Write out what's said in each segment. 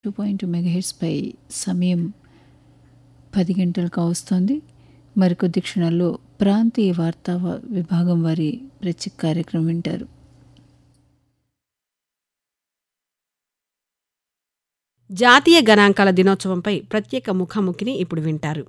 two point మెగాహెట్స్పై సమయం పది గంటలకు కావస్తోంది మరికొద్ది క్షణాల్లో ప్రాంతీయ వార్తా వ- విభాగం వారి ప్రత్యేక కార్యక్రమం వింటారు జాతీయ గణాంకాల దినోత్సవంపై ప్రత్యేక ముఖాముఖిని ఇప్పుడు వింటారు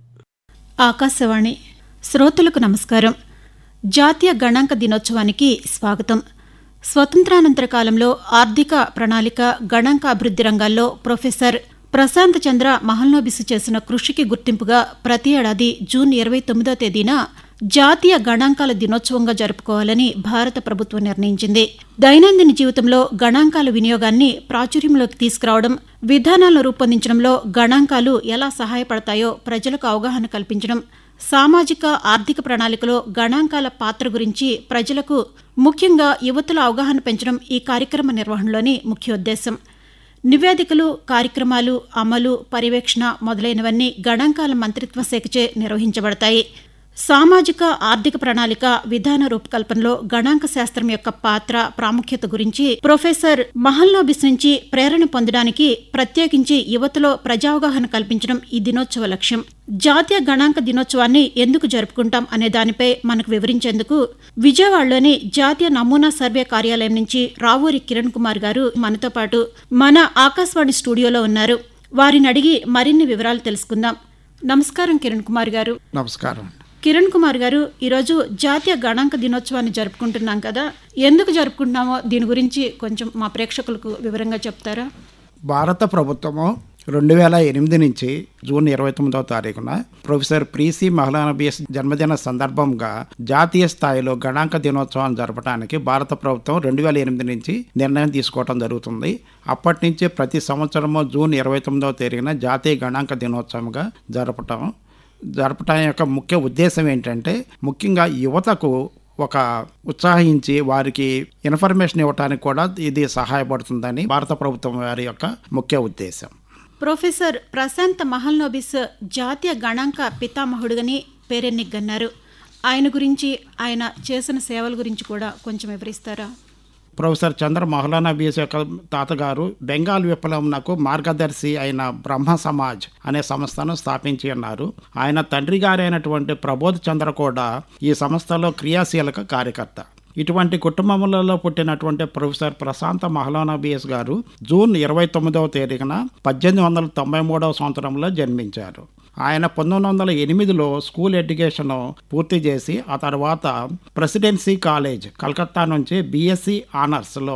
ఆకాశవాణి శ్రోతలకు నమస్కారం జాతీయ గణాంక దినోత్సవానికి స్వాగతం స్వతంత్రానంతర కాలంలో ఆర్థిక ప్రణాళిక గణాంక అభివృద్ధి రంగాల్లో ప్రొఫెసర్ ప్రశాంత్ చంద్ర మహల్నోబిసు చేసిన కృషికి గుర్తింపుగా ప్రతి ఏడాది జూన్ ఇరవై తొమ్మిదో తేదీన జాతీయ గణాంకాల దినోత్సవంగా జరుపుకోవాలని భారత ప్రభుత్వం నిర్ణయించింది దైనందిన జీవితంలో గణాంకాల వినియోగాన్ని ప్రాచుర్యంలోకి తీసుకురావడం విధానాలను రూపొందించడంలో గణాంకాలు ఎలా సహాయపడతాయో ప్రజలకు అవగాహన కల్పించడం సామాజిక ఆర్థిక ప్రణాళికలో గణాంకాల పాత్ర గురించి ప్రజలకు ముఖ్యంగా యువతలో అవగాహన పెంచడం ఈ కార్యక్రమ నిర్వహణలోని ముఖ్యోద్దేశం నివేదికలు కార్యక్రమాలు అమలు పర్యవేక్షణ మొదలైనవన్నీ గణాంకాల మంత్రిత్వ శాఖచే నిర్వహించబడతాయి సామాజిక ఆర్థిక ప్రణాళిక విధాన రూపకల్పనలో గణాంక శాస్త్రం యొక్క పాత్ర ప్రాముఖ్యత గురించి ప్రొఫెసర్ మహల్నోబిస్ నుంచి ప్రేరణ పొందడానికి ప్రత్యేకించి యువతలో ప్రజావగాహన కల్పించడం ఈ దినోత్సవ లక్ష్యం జాతీయ గణాంక దినోత్సవాన్ని ఎందుకు జరుపుకుంటాం అనే దానిపై మనకు వివరించేందుకు విజయవాడలోని జాతీయ నమూనా సర్వే కార్యాలయం నుంచి రావూరి కిరణ్ కుమార్ గారు మనతో పాటు మన ఆకాశవాణి స్టూడియోలో ఉన్నారు వారిని అడిగి మరిన్ని వివరాలు తెలుసుకుందాం నమస్కారం కిరణ్ కుమార్ గారు నమస్కారం కిరణ్ కుమార్ గారు ఈరోజు జాతీయ గణాంక దినోత్సవాన్ని జరుపుకుంటున్నాం కదా ఎందుకు జరుపుకుంటున్నామో దీని గురించి కొంచెం మా ప్రేక్షకులకు వివరంగా చెప్తారా భారత ప్రభుత్వము రెండు వేల ఎనిమిది నుంచి జూన్ ఇరవై తొమ్మిదవ తారీఖున ప్రొఫెసర్ ప్రీసి మహలానబీస్ జన్మదిన సందర్భంగా జాతీయ స్థాయిలో గణాంక దినోత్సవం జరపడానికి భారత ప్రభుత్వం రెండు వేల ఎనిమిది నుంచి నిర్ణయం తీసుకోవడం జరుగుతుంది అప్పటి నుంచి ప్రతి సంవత్సరము జూన్ ఇరవై తొమ్మిదవ తేదీన జాతీయ గణాంక దినోత్సవంగా జరపటం జరపటం యొక్క ముఖ్య ఉద్దేశం ఏంటంటే ముఖ్యంగా యువతకు ఒక ఉత్సాహించి వారికి ఇన్ఫర్మేషన్ ఇవ్వడానికి కూడా ఇది సహాయపడుతుందని భారత ప్రభుత్వం వారి యొక్క ముఖ్య ఉద్దేశం ప్రొఫెసర్ ప్రశాంత్ మహల్నోబిస్ జాతీయ గణాంక పితామహుడుగని పేరెన్నిగన్నారు ఆయన గురించి ఆయన చేసిన సేవల గురించి కూడా కొంచెం వివరిస్తారా ప్రొఫెసర్ చంద్ర మౌలానా బీస్ యొక్క తాతగారు బెంగాల్ విప్లవంకు మార్గదర్శి అయిన బ్రహ్మ సమాజ్ అనే సంస్థను స్థాపించి ఉన్నారు ఆయన తండ్రి గారైనటువంటి ప్రబోధ్ చంద్ర కూడా ఈ సంస్థలో క్రియాశీలక కార్యకర్త ఇటువంటి కుటుంబములలో పుట్టినటువంటి ప్రొఫెసర్ ప్రశాంత మహలానా బిఎస్ గారు జూన్ ఇరవై తొమ్మిదవ తేదీన పద్దెనిమిది వందల తొంభై మూడవ సంవత్సరంలో జన్మించారు ఆయన పంతొమ్మిది వందల ఎనిమిదిలో స్కూల్ ఎడ్యుకేషన్ పూర్తి చేసి ఆ తర్వాత ప్రెసిడెన్సీ కాలేజ్ కలకత్తా నుంచి బీఎస్సీ ఆనర్స్లో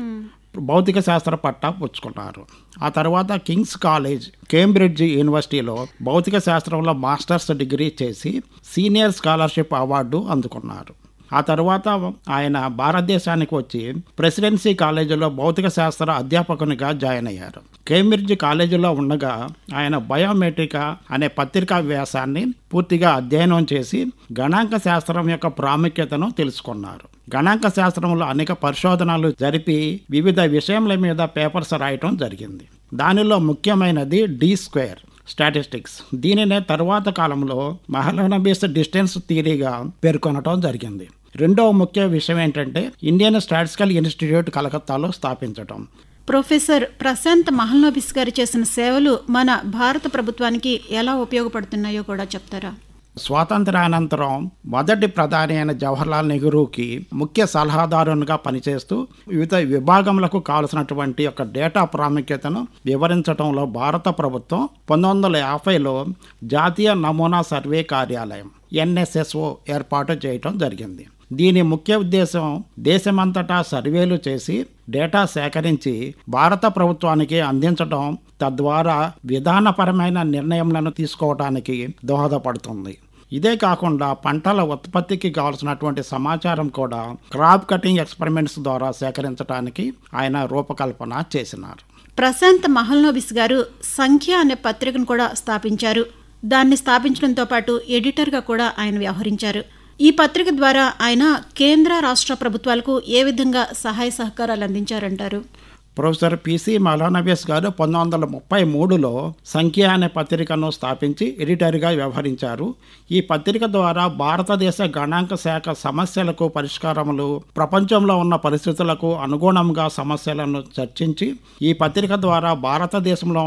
భౌతిక శాస్త్ర పట్టా పుచ్చుకున్నారు ఆ తర్వాత కింగ్స్ కాలేజ్ కేంబ్రిడ్జ్ యూనివర్సిటీలో భౌతిక శాస్త్రంలో మాస్టర్స్ డిగ్రీ చేసి సీనియర్ స్కాలర్షిప్ అవార్డు అందుకున్నారు ఆ తర్వాత ఆయన భారతదేశానికి వచ్చి ప్రెసిడెన్సీ కాలేజీలో భౌతిక శాస్త్ర అధ్యాపకునిగా జాయిన్ అయ్యారు కేంబ్రిడ్జ్ కాలేజీలో ఉండగా ఆయన బయోమెట్రికా అనే పత్రికా వ్యాసాన్ని పూర్తిగా అధ్యయనం చేసి గణాంక శాస్త్రం యొక్క ప్రాముఖ్యతను తెలుసుకున్నారు గణాంక శాస్త్రంలో అనేక పరిశోధనలు జరిపి వివిధ విషయముల మీద పేపర్స్ రాయటం జరిగింది దానిలో ముఖ్యమైనది డి స్క్వేర్ స్టాటిస్టిక్స్ దీనినే తరువాత కాలంలో మహలానా బేస్డ్ డిస్టెన్స్ థియరీగా పేర్కొనటం జరిగింది రెండవ ముఖ్య విషయం ఏంటంటే ఇండియన్ స్టాటిస్టికల్ ఇన్స్టిట్యూట్ కలకత్తాలో స్థాపించటం ప్రొఫెసర్ ప్రశాంత్ మహల్నోబిస్ గారు చేసిన సేవలు మన భారత ప్రభుత్వానికి ఎలా ఉపయోగపడుతున్నాయో కూడా చెప్తారా స్వాతంత్రానంతరం మొదటి ప్రధాని అయిన జవహర్లాల్ నెహ్రూకి ముఖ్య సలహాదారునిగా పనిచేస్తూ వివిధ విభాగములకు కావలసినటువంటి యొక్క డేటా ప్రాముఖ్యతను వివరించడంలో భారత ప్రభుత్వం పంతొమ్మిది వందల యాభైలో జాతీయ నమూనా సర్వే కార్యాలయం ఎన్ఎస్ఎస్ఓ ఏర్పాటు చేయటం జరిగింది దీని ముఖ్య ఉద్దేశం దేశమంతటా సర్వేలు చేసి డేటా సేకరించి భారత ప్రభుత్వానికి అందించడం తద్వారా విధానపరమైన నిర్ణయములను తీసుకోవడానికి దోహదపడుతుంది ఇదే కాకుండా పంటల ఉత్పత్తికి కావాల్సినటువంటి సమాచారం కూడా క్రాప్ కటింగ్ ఎక్స్పెరిమెంట్స్ ద్వారా సేకరించడానికి ఆయన రూపకల్పన చేసినారు ప్రశాంత్ మహల్నోబిస్ గారు సంఖ్య అనే పత్రికను కూడా స్థాపించారు దాన్ని స్థాపించడంతో పాటు ఎడిటర్గా కూడా ఆయన వ్యవహరించారు ఈ పత్రిక ద్వారా ఆయన కేంద్ర రాష్ట్ర ప్రభుత్వాలకు ఏ విధంగా సహాయ సహకారాలు అందించారంటారు ప్రొఫెసర్ పిసి మౌలానబీస్ గారు పంతొమ్మిది వందల ముప్పై మూడులో సంఖ్య అనే పత్రికను స్థాపించి ఎడిటర్గా వ్యవహరించారు ఈ పత్రిక ద్వారా భారతదేశ గణాంక శాఖ సమస్యలకు పరిష్కారములు ప్రపంచంలో ఉన్న పరిస్థితులకు అనుగుణంగా సమస్యలను చర్చించి ఈ పత్రిక ద్వారా భారతదేశంలో